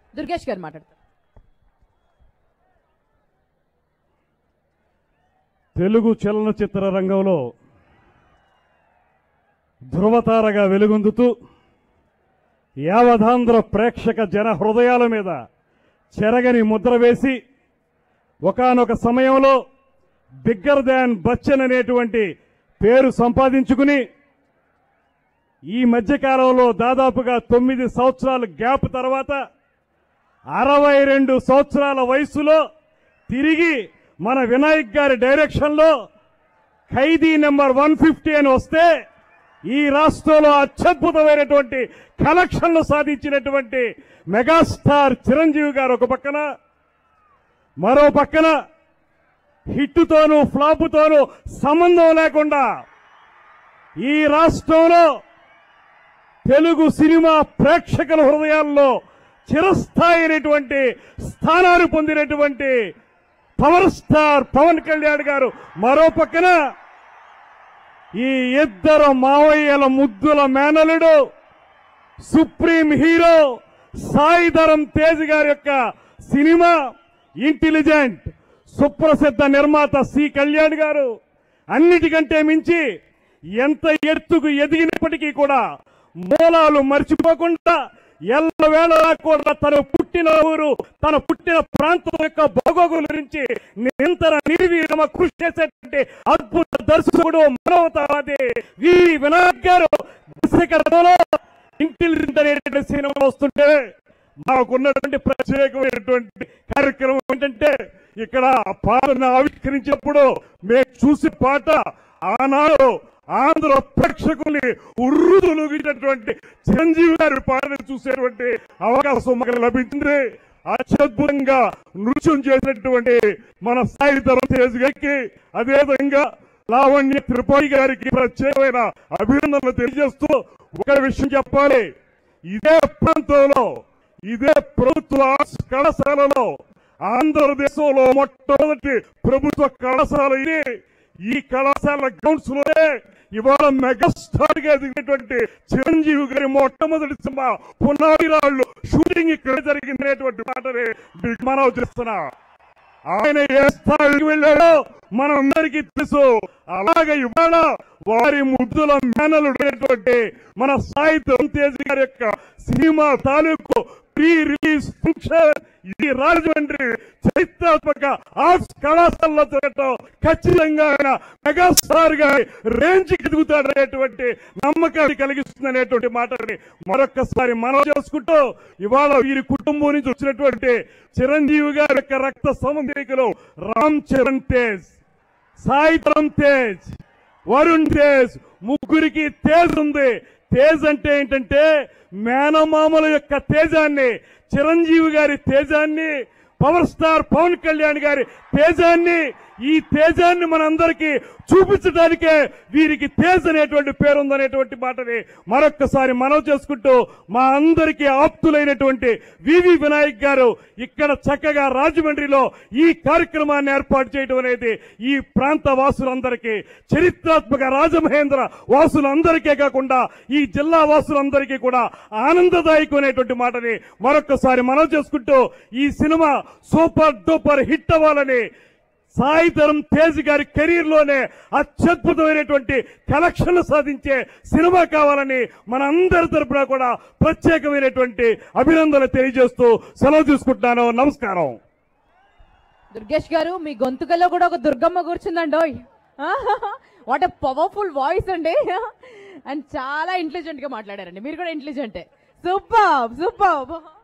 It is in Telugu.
దుర్గేష్ గారు మాట్లాడతారు తెలుగు చలనచిత్ర రంగంలో ధృవతారగా వెలుగొందుతూ యావధాంధ్ర ప్రేక్షక జన హృదయాల మీద చెరగని ముద్ర వేసి ఒకానొక సమయంలో బిగ్గర్ దాన్ బచ్చన్ అనేటువంటి పేరు సంపాదించుకుని ఈ మధ్యకాలంలో దాదాపుగా తొమ్మిది సంవత్సరాల గ్యాప్ తర్వాత అరవై రెండు సంవత్సరాల వయసులో తిరిగి మన వినాయక్ గారి డైరెక్షన్లో ఖైదీ నెంబర్ వన్ ఫిఫ్టీ అని వస్తే ఈ రాష్ట్రంలో అత్యద్భుతమైనటువంటి కలెక్షన్లు సాధించినటువంటి మెగాస్టార్ చిరంజీవి గారు ఒక పక్కన మరో పక్కన హిట్టుతోనూ ఫ్లాపుతోనూ సంబంధం లేకుండా ఈ రాష్ట్రంలో తెలుగు సినిమా ప్రేక్షకుల హృదయాల్లో చిరస్థాయి అయినటువంటి స్థానాలు పొందినటువంటి పవర్ స్టార్ పవన్ కళ్యాణ్ గారు మరో పక్కన ఈ ఇద్దరు మావయ్యల ముద్దుల మేనలుడు సుప్రీం హీరో సాయి ధరం తేజ్ గారి యొక్క సినిమా ఇంటెలిజెంట్ సుప్రసిద్ధ నిర్మాత సి కళ్యాణ్ గారు అన్నిటికంటే మించి ఎంత ఎత్తుకు ఎదిగినప్పటికీ కూడా మూలాలు మర్చిపోకుండా ఎల్లవేళలా కూడా తన పుట్టిన ఊరు తన పుట్టిన ప్రాంతం యొక్క బాగోగుల గురించి నిరంతర నిర్వీరమ కృషి చేసేటువంటి అద్భుత దర్శకుడు మానవతావాది వి వినాయక్ గారు దర్శకత్వంలో ఇంటెలిజెంట్ అనేటువంటి సినిమా వస్తుంటే మాకున్నటువంటి ప్రత్యేకమైనటువంటి కార్యక్రమం ఏంటంటే ఇక్కడ ఆ పాటను ఆవిష్కరించినప్పుడు మేము చూసి పాట ఆనాడు ఆంధ్ర ప్రేక్షకుల్ని ఉర్రులుగినటువంటి చిరంజీవి గారి పాటను చూసేటువంటి అవకాశం మాకు లభించింది అత్యద్భుతంగా నృత్యం చేసినటువంటి మన సాయి ధరం తేజ్ గారికి అదేవిధంగా లావణ్య త్రిపాఠి గారికి ప్రత్యేకమైన అభినందనలు తెలియజేస్తూ ఒక విషయం చెప్పాలి ఇదే ప్రాంతంలో ఇదే ప్రభుత్వ ఆర్ట్స్ కళాశాలలో ఆంధ్రదేశంలో మొట్టమొదటి ప్రభుత్వ కళాశాల ఇది ఈ కళాశాల గ్రౌండ్స్ లోనే ఇవాళ మెగాస్టార్ గా ఎదిగినటువంటి చిరంజీవి గారి మొట్టమొదటి సినిమా పునాది రాళ్ళు షూటింగ్ ఇక్కడ జరిగినటువంటి మాటని మీకు మనవి చేస్తున్నా ఆయన ఏ స్థాయికి వెళ్ళాడో మనందరికీ తెలుసు అలాగే ఇవాళ వారి ముద్దుల మేనలుడైనటువంటి మన సాయి తేజ్ గారి యొక్క సినిమా తాలూకు ప్రీ రిలీజ్ ఫంక్షన్ ఈ రాజమండ్రి చరిత్రాత్మక ఆర్ట్స్ కళాశాలలో జరగటం ఖచ్చితంగా ఆయన మెగాస్టార్ గా రేంజ్ ఎదుగుతాడనేటువంటి నమ్మకాన్ని కలిగిస్తుందనేటువంటి మాటని మరొక్కసారి మనం చేసుకుంటూ ఇవాళ వీరి కుటుంబం నుంచి వచ్చినటువంటి చిరంజీవి గారి యొక్క రక్త సంబంధికులు రామ్ చరణ్ తేజ్ సాయి ధరమ్ తేజ్ వరుణ్ తేజ్ ముగ్గురికి తేజ్ ఉంది తేజ్ అంటే ఏంటంటే మేనమామల యొక్క తేజాన్ని చిరంజీవి గారి తేజాన్ని పవర్ స్టార్ పవన్ కళ్యాణ్ గారి తేజాన్ని ఈ తేజాన్ని మనందరికీ చూపించడానికే వీరికి తేజ్ అనేటువంటి పేరుందనేటువంటి మాటని మరొక్కసారి మనవి చేసుకుంటూ మా అందరికీ ఆప్తులైనటువంటి వివి వినాయక్ గారు ఇక్కడ చక్కగా రాజమండ్రిలో ఈ కార్యక్రమాన్ని ఏర్పాటు చేయడం అనేది ఈ ప్రాంత వాసులందరికీ చరిత్రాత్మక రాజమహేంద్ర వాసులందరికీ కాకుండా ఈ జిల్లా వాసులందరికీ కూడా ఆనందదాయకమైనటువంటి మాటని మరొక్కసారి మనవి చేసుకుంటూ ఈ సినిమా సూపర్ డూపర్ హిట్ అవ్వాలని సాయి ధరం తేజ్ గారి కెరీర్ లోనే అత్యద్భుతమైనటువంటి కలెక్షన్లు సాధించే సినిమా కావాలని మన అందరి తరపున కూడా ప్రత్యేకమైనటువంటి అభినందనలు తెలియజేస్తూ సెలవు తీసుకుంటున్నాను నమస్కారం దుర్గేష్ గారు మీ గొంతుకల్లో కూడా ఒక దుర్గమ్మ కూర్చుందండోయ్ వాట్ ఎ పవర్ఫుల్ వాయిస్ అండి అండ్ చాలా ఇంటెలిజెంట్ గా మాట్లాడారండి మీరు కూడా ఇంటెలిజెంటే సూపర్ సూపర్